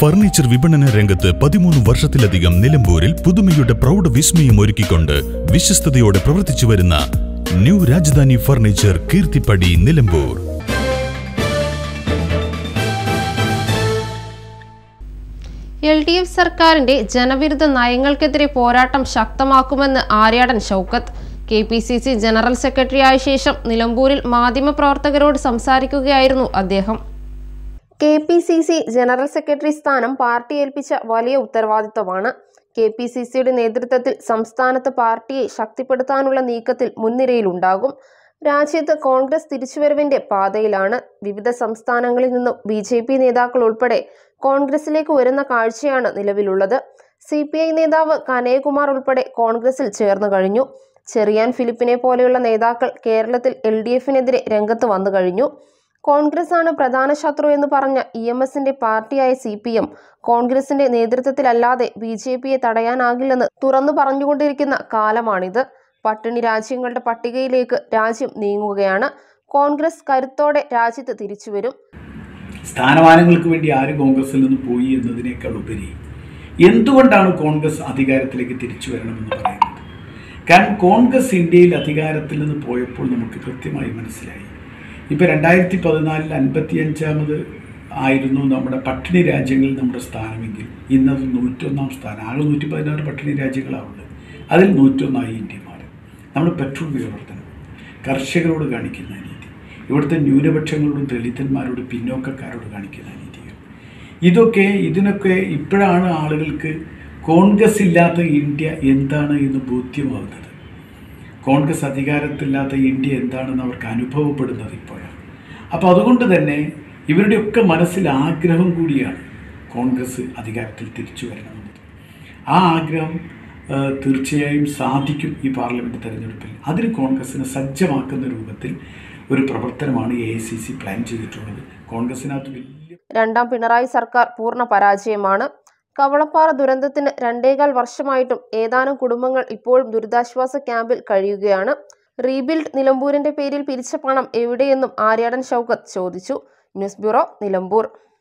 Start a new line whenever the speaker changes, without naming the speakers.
furniture വിപണന രംഗത്ത് പതിമൂന്ന് വർഷത്തിലധികം നിലമ്പൂരിൽ പുതുമയുടെ പ്രൗഢ വിസ്മയം ഒരുക്കിക്കൊണ്ട് വിശ്വസ്തയോടെ പ്രവർത്തിച്ചു വരുന്ന new Rajadhani furniture Keerthippadi Nilambur
L D F സർക്കാരിന്റെ ജനവിരുദ്ധ നയങ്ങൾക്കെതിരെ പോരാട്ടം ശക്തമാക്കുമെന്ന് Aryadan Shoukath K P C C general secretary ആയ ശേഷം നിലമ്പൂരിൽ മാധ്യമപ്രവർത്തകരോട് സംസാരിക്കുകയായിരുന്നു അദ്ദേഹം K P C C general secretary സ്ഥാനം പാർട്ടി ഏൽപ്പിച്ച വലിയ ഉത്തരവാദിത്തമാണ് കെ പി സി സിയുടെ നേതൃത്വത്തിൽ സംസ്ഥാനത്ത് പാർട്ടിയെ ശക്തിപ്പെടുത്താനുള്ള നീക്കത്തിൽ മുൻനിരയിലുണ്ടാകും രാജ്യത്ത് കോൺഗ്രസ് തിരിച്ചുവരവിന്റെ പാതയിലാണ് വിവിധ സംസ്ഥാനങ്ങളിൽ നിന്നും ബി ജെ പി നേതാക്കൾ ഉൾപ്പെടെ കോൺഗ്രസിലേക്ക് വരുന്ന കാഴ്ചയാണ് നിലവിലുള്ളത് സി പി ഐ നേതാവ് കനയകുമാർ ഉൾപ്പെടെ കോൺഗ്രസിൽ ചേർന്നു കഴിഞ്ഞു ചെറിയാൻ ഫിലിപ്പിനെ പോലെയുള്ള നേതാക്കൾ കേരളത്തിൽ എൽ ഡി എഫിനെതിരെ രംഗത്ത് വന്നു കഴിഞ്ഞു കോൺഗ്രസ് ആണ് പ്രധാന ശത്രു എന്ന് പറഞ്ഞ ഇ എം എസിന്റെ പാർട്ടിയായ സി പി എം കോൺഗ്രസിന്റെ നേതൃത്വത്തിലല്ലാതെ ബി ജെ പിയെ തടയാനാകില്ലെന്ന് തുറന്നു പറഞ്ഞുകൊണ്ടിരിക്കുന്ന കാലമാണിത് പട്ടിണി രാജ്യങ്ങളുടെ പട്ടികയിലേക്ക് രാജ്യം നീങ്ങുകയാണ് കോൺഗ്രസ് കരുത്തോടെ രാജ്യത്ത് തിരിച്ചുവരും
സ്ഥാനമാനങ്ങൾക്ക് വേണ്ടി ആര് കോൺഗ്രസിൽ നിന്ന് പോയി എന്നതിനേക്കാൾ ഉപരി എന്തുകൊണ്ടാണ് കോൺഗ്രസ് അധികാരത്തിലേക്ക് തിരിച്ചു വരണമെന്ന് പറയുന്നത് കാരണം കോൺഗ്രസ് ഇന്ത്യയിൽ അധികാരത്തിൽ നിന്ന് പോയപ്പോൾ നമുക്ക് കൃത്യമായി മനസ്സിലായി ഇപ്പോൾ രണ്ടായിരത്തി പതിനാലിൽ അൻപത്തിയഞ്ചാമത് ആയിരുന്നു നമ്മുടെ പട്ടിണി രാജ്യങ്ങളിൽ നമ്മുടെ സ്ഥാനമെങ്കിൽ ഇന്നത് നൂറ്റൊന്നാം സ്ഥാനം ആകെ നൂറ്റി പതിനാറ് പട്ടിണി രാജ്യങ്ങളാണുള്ളത് അതിൽ നൂറ്റൊന്നായി ഇന്ത്യ മാറി നമ്മൾ പെട്രോൾ വിലവർദ്ധനം കർഷകരോട് കാണിക്കുന്ന നീതി ഇവിടുത്തെ ന്യൂനപക്ഷങ്ങളോടും ദളിതന്മാരോട് പിന്നോക്കക്കാരോട് കാണിക്കുന്ന നീതികൾ ഇതൊക്കെ ഇതിനൊക്കെ ഇപ്പോഴാണ് ആളുകൾക്ക് കോൺഗ്രസ് ഇല്ലാത്ത ഇന്ത്യ എന്താണ് എന്ന് ബോധ്യമാവുന്നത് കോൺഗ്രസ് അധികാരത്തില്ലാത്ത ഇന്ത്യ എന്താണെന്ന് അവർക്ക് അനുഭവപ്പെടുന്നത് ഇപ്പോഴാണ് അപ്പോൾ അതുകൊണ്ട് തന്നെ ഇവരുടെയൊക്കെ മനസ്സിൽ ആഗ്രഹം കൂടിയാണ് കോൺഗ്രസ് അധികാരത്തിൽ തിരിച്ചു വരണമെന്നത് ആ ആഗ്രഹം ആ, തീർച്ചയായും സാധിക്കും ഈ പാർലമെൻറ്റ് തെരഞ്ഞെടുപ്പിൽ അതിന് കോൺഗ്രസിനെ സജ്ജമാക്കുന്ന രൂപത്തിൽ ഒരു പ്രവർത്തനമാണ് A I C C plan ചെയ്തിട്ടുള്ളത് കോൺഗ്രസിനകത്ത് വലിയ
രണ്ടാം പിണറായി സർക്കാർ പൂർണ്ണ പരാജയമാണ് കവളപ്പാറ ദുരന്തത്തിന് രണ്ടേകാൽ വർഷമായിട്ടും ഏതാനും കുടുംബങ്ങൾ ഇപ്പോഴും ദുരിതാശ്വാസ ക്യാമ്പിൽ കഴിയുകയാണ് റീബിൽഡ് നിലമ്പൂരിന്റെ പേരിൽ പിരിച്ച പണം എവിടെയെന്നും ആര്യാടൻ ഷൗക്കത്ത് ചോദിച്ചു ന്യൂസ് ബ്യൂറോ നിലമ്പൂർ